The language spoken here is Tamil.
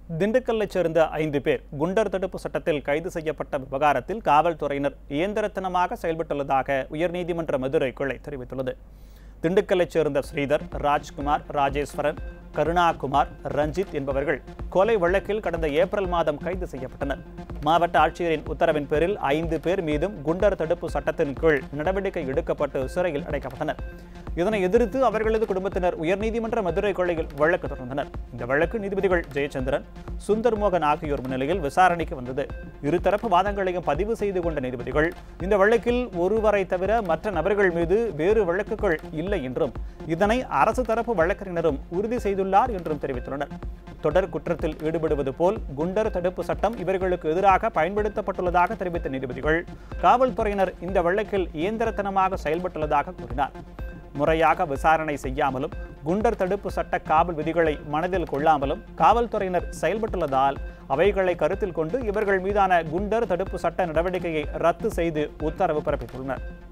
திண்டுக்கல்லைச் சேர்ந்த ஐந்து பேர் குண்டர் தடுப்பு சட்டத்தில் கைது செய்யப்பட்ட விவகாரத்தில் காவல்துறையினர் இயந்திரத்தனமாக செயல்பட்டுள்ளதாக உயர்நீதிமன்ற மதுரை கிளை தெரிவித்துள்ளது திண்டுக்கல்லைச் சேர்ந்த ஸ்ரீதர் ராஜ்குமார் ராஜேஸ்வரன் கருணாகுமார் ரஞ்சித் என்பவர்கள் கொலை வழக்கில் கடந்த ஏப்ரல் மாதம் கைது செய்யப்பட்டனர் மாவட்ட ஆட்சியரின் உத்தரவின் பேரில் ஐந்து பேர் மீதும் குண்டர் தடுப்பு சட்டத்தின் கீழ் நடவடிக்கை எடுக்கப்பட்டு சிறையில் அடைக்கப்பட்டனர் இதனை எதிர்த்து அவர்களது குடும்பத்தினர் உயர்நீதிமன்ற மதுரை கொள்ளையில் வழக்கு தொடர்ந்தனர் இந்த வழக்கு நீதிபதிகள் ஜெயச்சந்திரன் சுந்தர் மோகன் ஆகியோர் முன்னிலையில் விசாரணைக்கு வந்தது இருதரப்பு வாதங்களையும் பதிவு செய்து கொண்ட நீதிபதிகள் இந்த வழக்கில் ஒருவரை தவிர மற்ற நபர்கள் மீது வேறு வழக்குகள் இல்லை என்றும் இதனை அரசு தரப்பு வழக்கறிஞரும் உறுதி செய்துள்ளார் என்றும் தெரிவித்துள்ளனர் தொடர் குற்றத்தில் ஈடுபடுவது போல் குண்டர் தடுப்பு சட்டம் இவர்களுக்கு எதிராக பயன்படுத்தப்பட்டுள்ளதாக தெரிவித்த நீதிபதிகள் காவல்துறையினர் இந்த வழக்கில் இயந்திரத்தனமாக செயல்பட்டுள்ளதாக கூறினார் முறையாக விசாரணை செய்யாமலும் குண்டர் தடுப்பு சட்ட காவல் விதிகளை மனதில் கொள்ளாமலும் காவல்துறையினர் செயல்பட்டுள்ளதால் அவைகளை கருத்தில் கொண்டு இவர்கள் மீதான குண்டர் தடுப்பு சட்ட நடவடிக்கையை ரத்து செய்து உத்தரவு பிறப்பித்துள்ளனர்